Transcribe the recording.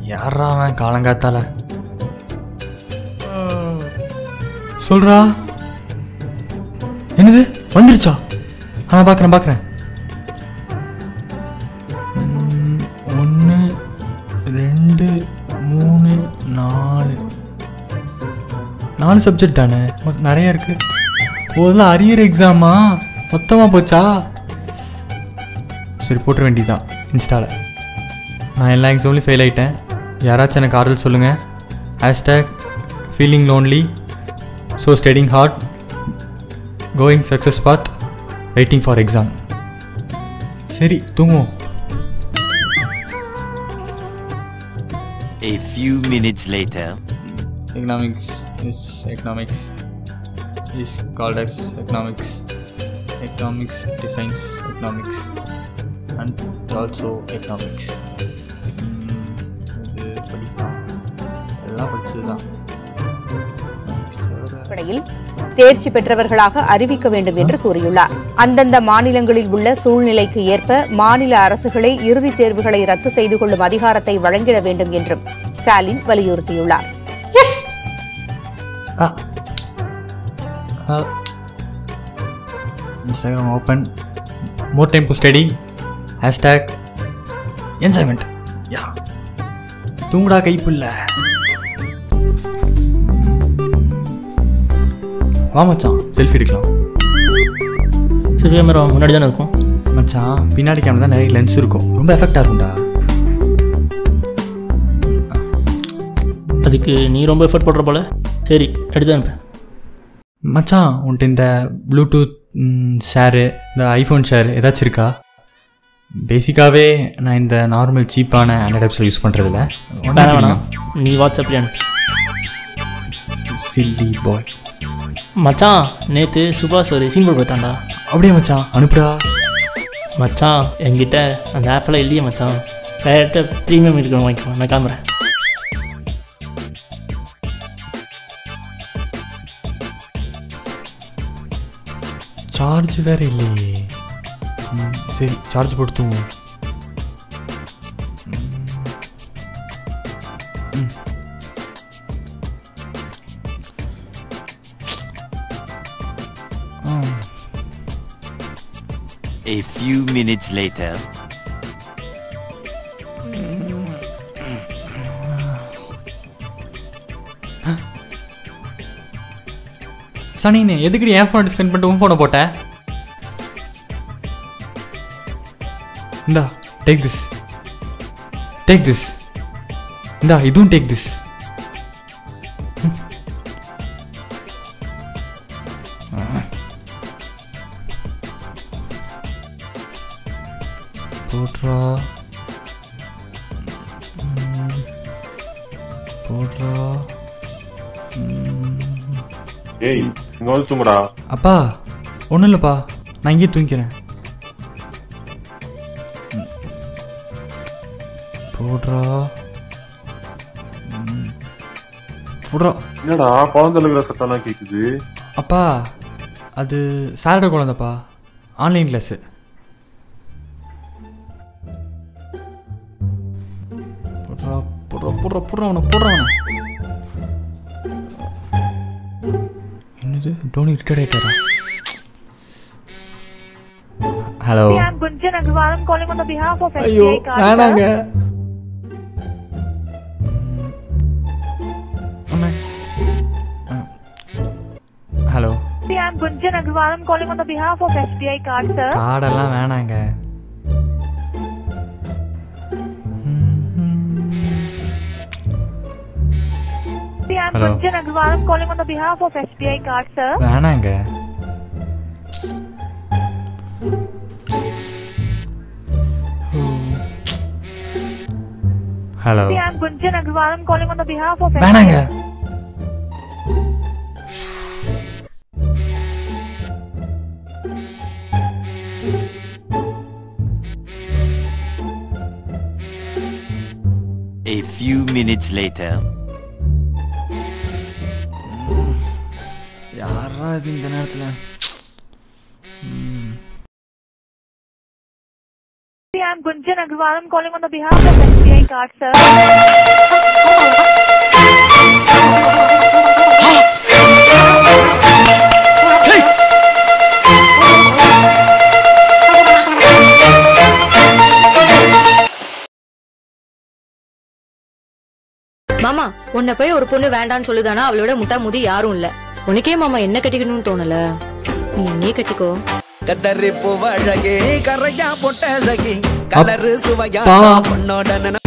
யாரா அவன் காலங்காத்தால சொல்றா என்னது வந்துருச்சா ஆ பார்க்குறேன் பார்க்குறேன் ஒன்று ரெண்டு மூணு நாலு நாலு சப்ஜெக்ட் தானே மொ- நிறைய இருக்கு ஒரு அரியர் எக்ஸாமா மொத்தமாக போச்சா சரி போட்டுற வேண்டியதுதான் இன்ஸ்டாவில் நான் எல்லா எக்ஸாம்லையும் ஃபெயில் ஆகிட்டேன் யாராச்சும் எனக்கு ஆறுதல் சொல்லுங்கள் hashtag feeling lonely so studying hard going success path waiting for exam சரி தூங்குவோம் A few minutes later. economics is economics is called as economics economics defines economics and also economics ம், இது படிக்கலாம் எல்லாம் படிச்சது தான் அடிப்படையில் தேர்ச்சி பெற்றவர்களாக அறிவிக்க வேண்டும் என்று கூறியுள்ளார் அந்தந்த மாநிலங்களில் உள்ள சூழ்நிலைக்கு ஏற்ப மாநில அரசுகளே இறுதித் தேர்வுகளை ரத்து செய்து கொள்ளும் அதிகாரத்தை வழங்கிட வேண்டும் என்றும் ஸ்டாலின் வலியுறுத்தியுள்ளார் Instagram open more time to study hashtag enjoyment யா தூங்குடா கைப்புள்ள வா மச்சான் செல்ஃபி எடுக்கலாம் சரி கேமரா முன்னாடி தானே இருக்கும் மச்சான் பின்னாடி கேமரா தான் நிறைய லென்ஸ் இருக்கும் ரொம்ப எஃபெக்டாக இருக்கும்டா அதுக்கு நீ ரொம்ப எஃபர்ட் போடுற போல சரி எடுத்து அனுப்பு மச்சான் உன்ட்டு இந்த ப்ளூடூத் ஷேரு இந்த ஐஃபோன் ஷேர் ஏதாச்சும் இருக்கா பேசிக்காகவே நான் இந்த நார்மல் சீப்பான ஆண்ட்ராய்ட் யூஸ் பண்ணுறதில்ல வேணாம் வேணாம் நீ வாட்ஸ்அப்லேயே அனுப்பு சில்லி பாய் மச்சான் நேற்று சுபாஷ் ஒரு சிம்பிள் கொடுத்தாண்டா அப்படியே மச்சான் அனுப்புடா மச்சான் என்கிட்ட அந்த ஆப்பெல்லாம் இல்லையே மச்சான் டேரெக்டாக ப்ரீமியம் இருக்கணும் வாங்கிக்கோ நான் கிளம்புறேன் சார்ஜ் வேற இல்லையே ம், சரி சார்ஜ் போட்டு தூங்குவோம் ம். ம். ஆ A few minutes later. சனினே எதுக்குடி என் ஃபோன் டிஸ்கனெக்ட் பண்ணிட்டு உன் ஃபோனை போட்ட இந்தா டேக் திஸ் டேக் திஸ் இந்தா இதுவும் டேக் திஸ் போட்ரா ம். போட்ரா ஏய் இங்க வந்து தூங்குடா அப்பா ஒன்றும் இல்லைப்பா நான் இங்கேயே தூங்கிக்கிறேன் ம். போடுறா ம். போடுறா என்னடா குழந்தை இருக்கிற சத்தம்லாம் கேக்குது அப்பா அது சாட்டர்டே குழந்தப்பா ஆன்லைன் கிளாஸு போடுறா போடுறா போடுறா போடுறா அவனை போடுறா அவனை என்னது டோனி ரிட்டையர்ட் ஆயிட்டாரா hello I'm Gunjan Agarwal. I'm calling on the behalf of ஐயோ SBI card. வேணாங்க அண்ணே. ஆ. Hello sir. I'm Gunjan Agarwal. I'm calling on the behalf of SBI card, sir. கார்டெல்லாம் வேணாங்க Sir, I'm Hello. Gunjan Agarwal. I'm calling on the behalf of SBI card, sir. வேணாங்க hello Sir, I'm Gunjan Agarwal. I'm calling on the behalf of வேணாங்க SBI. A few minutes later. யாரா இது இந்த நேரத்தில் Sir, I'm Gunjan Gunjan Agarwal. I'm calling on the behalf of SBI card, sir. மாமா உன்னை போய் ஒரு பொண்ணு வேண்டான்னு சொல்லுதானா அவளோட முட்டா முதி யாரும் இல்ல உனக்கே மாமா என்ன கட்டிக்கணும்னு தோணல நீ என்னையே கட்டிக்கோ கத்தரி பூவழகி கரையா பொட்டழகி கலரு சுவையா அப்பா. பொண்ணோட நினை